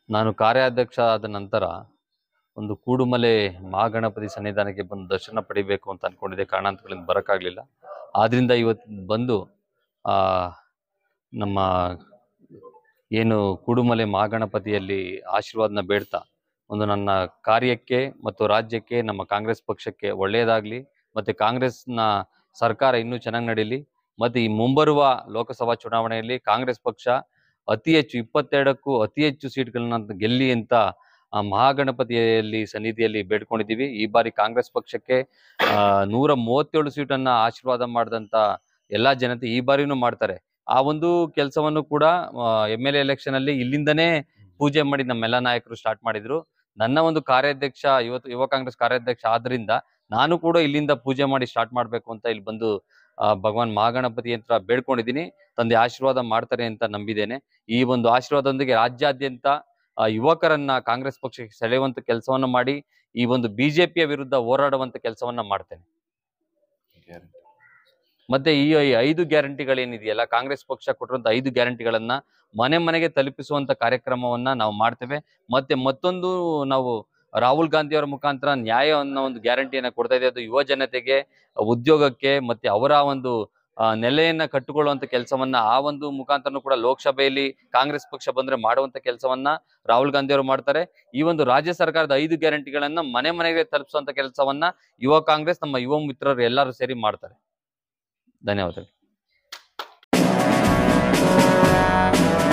ನಾನು ಕಾರ್ಯಾಧ್ಯಕ್ಷ ಆದ ನಂತರ ಒಂದು ಕೂಡುಮಲೆ ಮಹಾಗಣಪತಿ ಸನ್ನಿಧಾನಕ್ಕೆ ಬಂದು ದರ್ಶನ ಪಡಿಬೇಕು ಅಂತ ಅನ್ಕೊಂಡಿದ್ದೆ ಕಾರಣಾಂತರಗಳಿಂದ ಬರೋಕ್ಕಾಗಲಿಲ್ಲ ಆದ್ರಿಂದ ಇವತ್ತು ಬಂದು ಆ ನಮ್ಮ ಏನು ಕೂಡುಮಲೆ ಮಹಾಗಣಪತಿಯಲ್ಲಿ ಆಶೀರ್ವಾದನ ಬೇಡ್ತಾ ಒಂದು ನನ್ನ ಕಾರ್ಯಕ್ಕೆ ಮತ್ತು ರಾಜ್ಯಕ್ಕೆ ನಮ್ಮ ಕಾಂಗ್ರೆಸ್ ಪಕ್ಷಕ್ಕೆ ಒಳ್ಳೆಯದಾಗಲಿ ಮತ್ತು ಕಾಂಗ್ರೆಸ್ನ ಸರ್ಕಾರ ಇನ್ನೂ ಚೆನ್ನಾಗಿ ನಡೀಲಿ ಮತ್ತು ಈ ಮುಂಬರುವ ಲೋಕಸಭಾ ಚುನಾವಣೆಯಲ್ಲಿ ಕಾಂಗ್ರೆಸ್ ಪಕ್ಷ ಅತಿ ಹೆಚ್ಚು ಇಪ್ಪತ್ತೆರಡಕ್ಕೂ ಅತಿ ಹೆಚ್ಚು ಸೀಟ್ಗಳನ್ನ ಗೆಲ್ಲಿ ಅಂತ ಆ ಮಹಾಗಣಪತಿಯಲ್ಲಿ ಸನ್ನಿಧಿಯಲ್ಲಿ ಬೇಡ್ಕೊಂಡಿದ್ದೀವಿ ಈ ಬಾರಿ ಕಾಂಗ್ರೆಸ್ ಪಕ್ಷಕ್ಕೆ ಆ ನೂರ ಮೂವತ್ತೇಳು ಸೀಟನ್ನ ಆಶೀರ್ವಾದ ಮಾಡಿದಂತ ಎಲ್ಲಾ ಜನತೆ ಈ ಬಾರಿನೂ ಮಾಡ್ತಾರೆ ಆ ಒಂದು ಕೆಲಸವನ್ನು ಕೂಡ ಎಮ್ ಎಲ್ ಎಲೆಕ್ಷನ್ ಅಲ್ಲಿ ಇಲ್ಲಿಂದನೇ ಪೂಜೆ ಮಾಡಿ ನಮ್ಮೆಲ್ಲ ನಾಯಕರು ಸ್ಟಾರ್ಟ್ ಮಾಡಿದ್ರು ನನ್ನ ಒಂದು ಕಾರ್ಯಾಧ್ಯಕ್ಷ ಇವತ್ತು ಯುವ ಕಾಂಗ್ರೆಸ್ ಕಾರ್ಯಾಧ್ಯಕ್ಷ ಆದ್ರಿಂದ ನಾನು ಕೂಡ ಇಲ್ಲಿಂದ ಪೂಜೆ ಮಾಡಿ ಸ್ಟಾರ್ಟ್ ಮಾಡ್ಬೇಕು ಅಂತ ಇಲ್ಲಿ ಬಂದು ಆ, ಭಗವಾನ್ ಮಹಾಗಣಪತಿ ಹತ್ರ ಬೇಡ್ಕೊಂಡಿದ್ದೀನಿ ತಂದೆ ಆಶೀರ್ವಾದ ಮಾಡ್ತಾರೆ ಅಂತ ನಂಬಿದ್ದೇನೆ ಈ ಒಂದು ಆಶೀರ್ವಾದದೊಂದಿಗೆ ರಾಜ್ಯಾದ್ಯಂತ ಆ, ಯುವಕರನ್ನ ಕಾಂಗ್ರೆಸ್ ಪಕ್ಷಕ್ಕೆ ಸೆಳೆಯುವಂತ ಕೆಲಸವನ್ನ ಮಾಡಿ ಈ ಒಂದು ಬಿಜೆಪಿಯ ವಿರುದ್ಧ ಹೋರಾಡುವಂತ ಕೆಲಸವನ್ನ ಮಾಡ್ತೇನೆ ಮತ್ತೆ ಈ ಈ ಐದು ಗ್ಯಾರಂಟಿಗಳೇನಿದೆಯಲ್ಲ ಕಾಂಗ್ರೆಸ್ ಪಕ್ಷ ಕೊಟ್ಟಿರುವಂತ ಐದು ಗ್ಯಾರಂಟಿಗಳನ್ನ ಮನೆ ಮನೆಗೆ ತಲುಪಿಸುವಂತ ಕಾರ್ಯಕ್ರಮವನ್ನ ನಾವು ಮಾಡ್ತೇವೆ ಮತ್ತೆ ಮತ್ತೊಂದು ನಾವು ರಾಹುಲ್ ಗಾಂಧಿ ಅವರ ಮುಖಾಂತರ ನ್ಯಾಯ ಅನ್ನೋ ಒಂದು ಗ್ಯಾರಂಟಿಯನ್ನ ಕೊಡ್ತಾ ಇದೆ ಅದು ಯುವ ಜನತೆಗೆ ಉದ್ಯೋಗಕ್ಕೆ ಮತ್ತೆ ಅವರ ಒಂದು ಆ, ನೆಲೆಯನ್ನ ಕಟ್ಟಿಕೊಳ್ಳುವಂತ ಕೆಲಸವನ್ನ ಆ ಒಂದು ಮುಖಾಂತರನು ಕೂಡ ಲೋಕಸಭೆಯಲ್ಲಿ ಕಾಂಗ್ರೆಸ್ ಪಕ್ಷ ಬಂದ್ರೆ ಮಾಡುವಂತ ಕೆಲಸವನ್ನ ರಾಹುಲ್ ಗಾಂಧಿ ಅವರು ಮಾಡ್ತಾರೆ ಈ ಒಂದು ರಾಜ್ಯ ಸರ್ಕಾರದ ಐದು ಗ್ಯಾರಂಟಿಗಳನ್ನ ಮನೆ ಮನೆಗೆ ತಲುಪಿಸುವಂತ ಕೆಲಸವನ್ನ ಯುವ ಕಾಂಗ್ರೆಸ್ ನಮ್ಮ ಯುವ ಮಿತ್ರರು ಎಲ್ಲರೂ ಸೇರಿ ಮಾಡ್ತಾರೆ ಧನ್ಯವಾದಗಳು